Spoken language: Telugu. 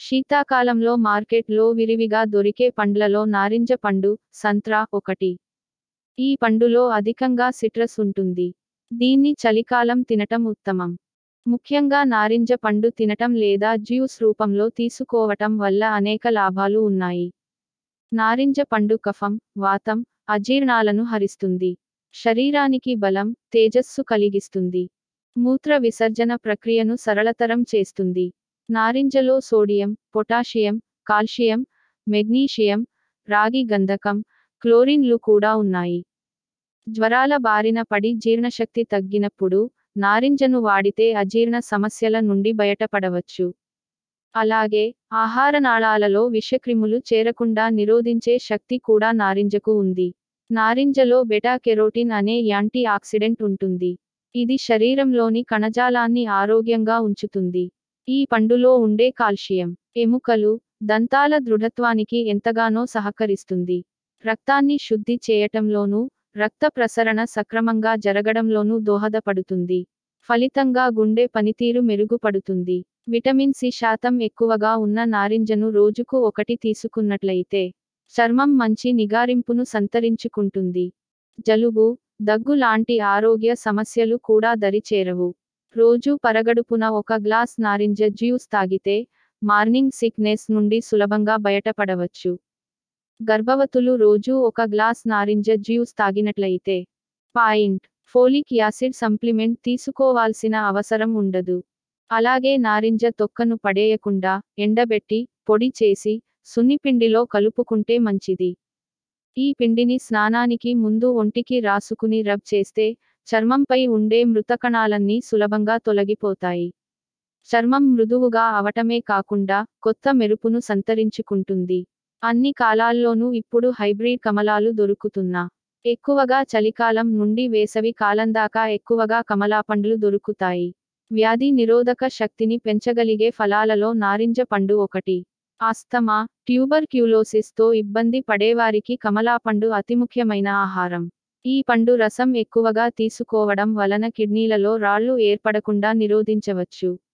శీతాకాలంలో మార్కెట్లో విరివిగా దొరికే పండ్లలో నారింజ పండు సంత్రా ఒకటి ఈ పండులో అధికంగా సిట్రస్ ఉంటుంది దీన్ని చలికాలం తినటం ఉత్తమం ముఖ్యంగా నారింజ పండు తినటం లేదా జ్యూస్ రూపంలో తీసుకోవటం వల్ల అనేక లాభాలు ఉన్నాయి నారింజ పండు కఫం వాతం అజీర్ణాలను హరిస్తుంది శరీరానికి బలం తేజస్సు కలిగిస్తుంది మూత్ర విసర్జన ప్రక్రియను సరళతరం చేస్తుంది నారింజలో సోడియం పొటాషియం కాల్షియం మెగ్నీషియం రాగి గంధకం క్లోరిన్లు కూడా ఉన్నాయి జ్వరాల బారిన పడి జీర్ణశక్తి తగ్గినప్పుడు నారింజను వాడితే అజీర్ణ సమస్యల నుండి బయటపడవచ్చు అలాగే ఆహార నాళాలలో విషక్రిములు చేరకుండా నిరోధించే శక్తి కూడా నారింజకు ఉంది నారింజలో బెటా కెరోటిన్ అనే యాంటీ ఆక్సిడెంట్ ఉంటుంది ఇది శరీరంలోని కణజాలాన్ని ఆరోగ్యంగా ఉంచుతుంది ఈ పండులో ఉండే కాల్షియం ఎముకలు దంతాల దృఢత్వానికి ఎంతగానో సహకరిస్తుంది రక్తాన్ని శుద్ధి చేయటంలోనూ రక్త ప్రసరణ సక్రమంగా జరగడంలోనూ దోహదపడుతుంది ఫలితంగా గుండె పనితీరు మెరుగుపడుతుంది విటమిన్ సి శాతం ఎక్కువగా ఉన్న నారింజను రోజుకు ఒకటి తీసుకున్నట్లయితే చర్మం మంచి నిగారింపును సంతరించుకుంటుంది జలుబు దగ్గు లాంటి ఆరోగ్య సమస్యలు కూడా దరిచేరవు రోజు పరగడుపున ఒక గ్లాస్ నారింజ జ్యూస్ తాగితే మార్నింగ్ సిక్నెస్ నుండి సులభంగా బయటపడవచ్చు గర్భవతులు రోజు ఒక గ్లాస్ నారింజ జ్యూస్ తాగినట్లయితే పాయింట్ ఫోలిక్ యాసిడ్ సప్లిమెంట్ తీసుకోవాల్సిన అవసరం ఉండదు అలాగే నారింజ తొక్కను పడేయకుండా ఎండబెట్టి పొడి చేసి సున్నిపిండిలో కలుపుకుంటే మంచిది ఈ పిండిని స్నానానికి ముందు ఒంటికి రాసుకుని రబ్ చేస్తే చర్మంపై ఉండే మృతకణాలన్నీ సులభంగా తొలగిపోతాయి చర్మం మృదువుగా అవటమే కాకుండా కొత్త మెరుపును సంతరించుకుంటుంది అన్ని కాలాల్లోనూ ఇప్పుడు హైబ్రిడ్ కమలాలు దొరుకుతున్నా ఎక్కువగా చలికాలం నుండి వేసవి కాలం దాకా ఎక్కువగా కమలాపండ్లు దొరుకుతాయి వ్యాధి నిరోధక శక్తిని పెంచగలిగే ఫలాలలో నారింజ పండు ఒకటి ఆస్తమా ట్యూబర్ తో ఇబ్బంది పడేవారికి కమలాపండు అతి ముఖ్యమైన ఆహారం ఈ పండు రసం ఎక్కువగా తీసుకోవడం వలన కిడ్నీలలో రాళ్లు ఏర్పడకుండా నిరోధించవచ్చు